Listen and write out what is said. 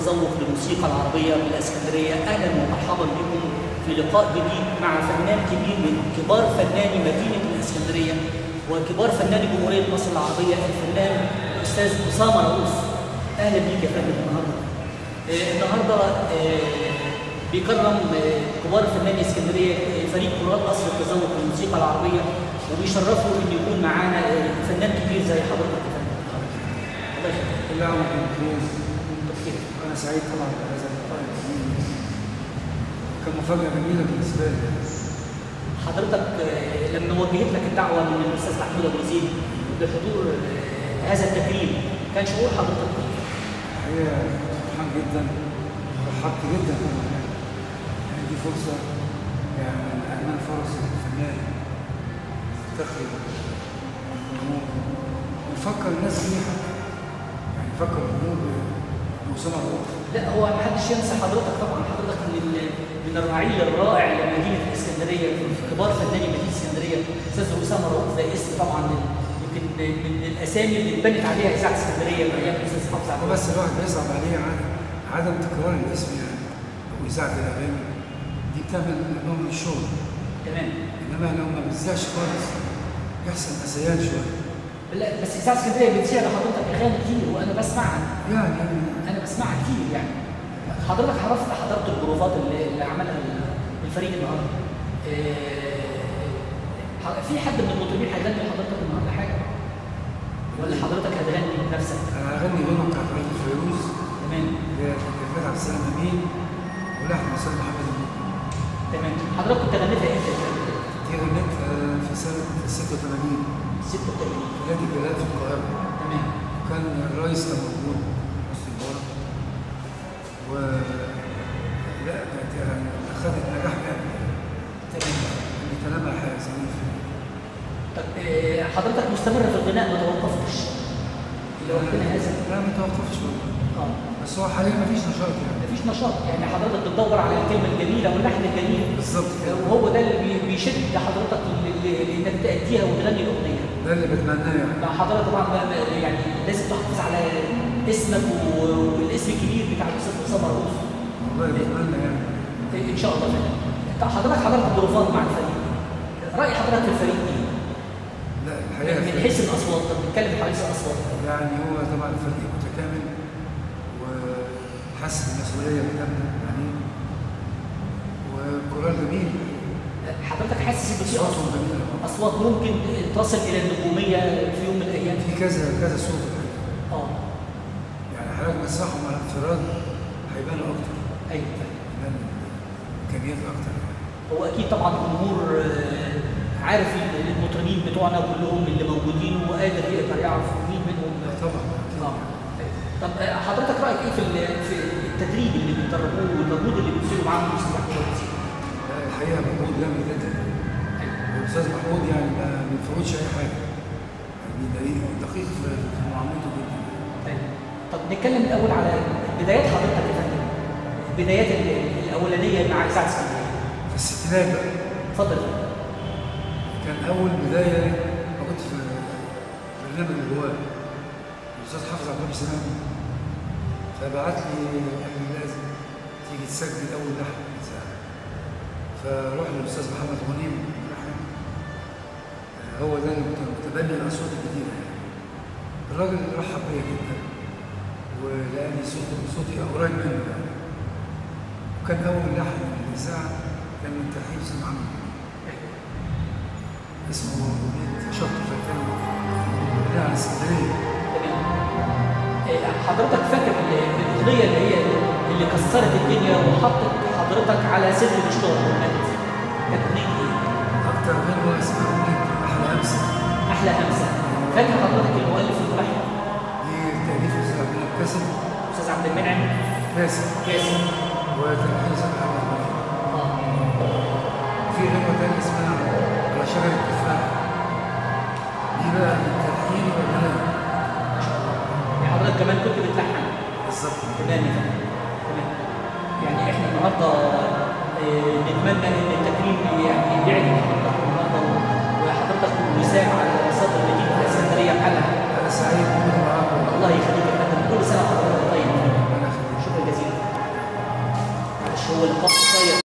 التذوق للموسيقى العربيه بالاسكندريه اهلا ومرحبا بكم في لقاء جديد مع فنان كبير من كبار فناني مدينه الاسكندريه وكبار فناني جمهوريه مصر العربيه الفنان الاستاذ اسامه رؤوف اهلا بيك يا فندم النهارده آه، النهارده آه، بيكرم آه، كبار فناني اسكندريه آه، فريق كرات قصر التذوق للموسيقى العربيه وبيشرفوا ان يكون معانا آه، فنان كبير زي حضرتك يا فندم الله يخليك. كل عام وانتم بخير بخير. انا سعيد طبعا بهذا اللقاء الجميل كان مفاجاه جميله بالنسبه لي حضرتك آه، لما وجهت لك الدعوه من الاستاذ محمود ابو زيد بحضور آه، هذا التكريم كان شعور حضرتك ايه؟ الحقيقه فرحان جدا رحبت جدا طبعا يعني يعني دي فرصه يعني من اجمل فرص الفنان تخرج الجمهور ويفكر الناس بيها يعني يفكر الجمهور بأسامة رؤوف لا هو ما حدش ينسى حضرتك طبعا حضرتك من ال- من الرعيل الرائع لمدينه الاسكندريه في كبار فناني مدينه الاسكندريه استاذ اسامه رؤوف ده اسم طبعا من- يمكن من الاسامي اللي اتبنت عليها اذاعه اسكندريه من ايام الاستاذ حافظ عبد هو بس الواحد بيصعب عليه عدم عدم تكرار الاسم يعني او اذاعه الاغاني دي بتعمل نوع من الشغل تمام انما لو ما بتذاعش خالص يحصل نسيان شويه لا بس اذاعه اسكندريه بتذيع لحضرتك اغاني كتير وانا بسمعها يعني انا بسمعها كتير يعني حضرتك حضرت حضرت البروفات اللي, اللي عملها الفريق النهارده آه، في حد من المطربين هيغني لحضرتك النهارده حاجه ولا حضرتك هتغني بنفسك انا هغني غنى بتاعت راجل فيروز تمام اللي هي كلمات عبد السلام امين ولحن الاستاذ محمد امين تمام حضرتك كنت غنيتها امتى دي غنيتها في سنه 86 86 في نادي الجلال في القاهره تمام كان الرئيس كان موجود حسني مبارك و لا كانت يعني اخذت نجاح جامد تمام يعني كلامها حزين طب آه، حضرتك مستمر في الغناء ما توقفتش اللي ربنا هذا لا ما توقفش والله اه بس هو حاليا ما فيش نشاط يعني مفيش نشاط يعني حضرتك بتدور على الكلمه الجميله واللحن الجميل بالظبط كده وهو ده اللي بي- بيشد حضرتك ل- ل- لانك تأديها وتغني الاغنيه ده اللي بتمناه يعني مع حضرتك طبعا ما- ما- يعني لازم تحافظ على اسمك و- والاسم الكبير بتاع الاستاذ اسامه رؤوف والله بتمنى يعني ان شاء الله فعلا طب حضرتك حضرت بروفات مع الفريق راي حضرتك في الفريق ايه؟ لا الحقيقه من في- حيث الاصوات طب نتكلم في حيث الاصوات يعني هو طبعا فريق متكامل وحس بالمسؤوليه كامله يعني وقرار جميل حضرتك حاسس ان في اصواتهم اصوات جميله اصوات ممكن تصل الى النجوميه في يوم من الايام في كذا كذا صوت الحقيقة. اه يعني حضرتك مسرحهم على انفراد هيبانوا اكتر ايوه فعلا. يبان امكانيات اكتر هو اكيد طبعا الجمهور آه، عارف ال- المطربين بتوعنا كلهم اللي موجودين وقادر يقدر يعرف مين منهم طبعا اه طب آه، حضرتك رايك ايه في ال- في التدريب اللي بيتدربوه والمجهود اللي بيبذلوا معاهم الاستاذ محمود أبو زيد؟ لا، الحقيقه مجهود جامد جدا والاستاذ محمود يعني ما بيفوتش اي حاجه يعني دقيق دقيق في في معاملته جدا طيب. طب نتكلم الاول على بدايات حضرتك يا فندم البدايات ال- الاولانيه مع اذاعه اسكندريه في الستينات بقى اتفضل يا فندم. كان اول بدايه ما كنت في برنامج الجوال الاستاذ حافظ عبد الوهاب سلام فبعت لي قال لي لازم تيجي تسجل اول لحن في الإذاعة. فروح للاستاذ محمد غنيم لحن آه، هو ده اللي كنت متبني الاصوات الجديده يعني الراجل رحب بيا جدا ولقاني صوتي صوتي قريب منه يعني وكان اول لحن للاذاعه كان من ترحيب سمع عمرو اسمه أغنية شط فتان ده على اسكندرية تمام آه، حضرتك فاكر ال- الاغنيه اللي هي اللي كسرت الدنيا وحطت حضرتك على سلم الشهره والمجد كانت اغنيه ايه؟ أكتر غنوة اسمها أغنية أحلى أمسى احلى همسه فاكر حضرتك المؤلف والملحن دي تأليف أستاذ عبد الله كاسم استاذ عبد المنعم كاسم كاسم وتلحين أستاذ محمد غنيم اه وفي غنوة تانية اسمها على شجر التفاح دي بقى من تلحين وغناء ما شاء الله يعني حضرتك كمان كنت بتلحن بالظبط تمام يا فندم تمام يعني احنا النهارده آه، نتمنى ان التكريم يعني يعجب حضرتك النهارده وحضرتك مساع على صدر مدينه الاسكندريه بحالها أنا سعيد بوجودي معاكم الله يخليك يا فندم كل سنه وحضرتك طيب ربنا يخليك شكرا جزيلا هو لقاء قصير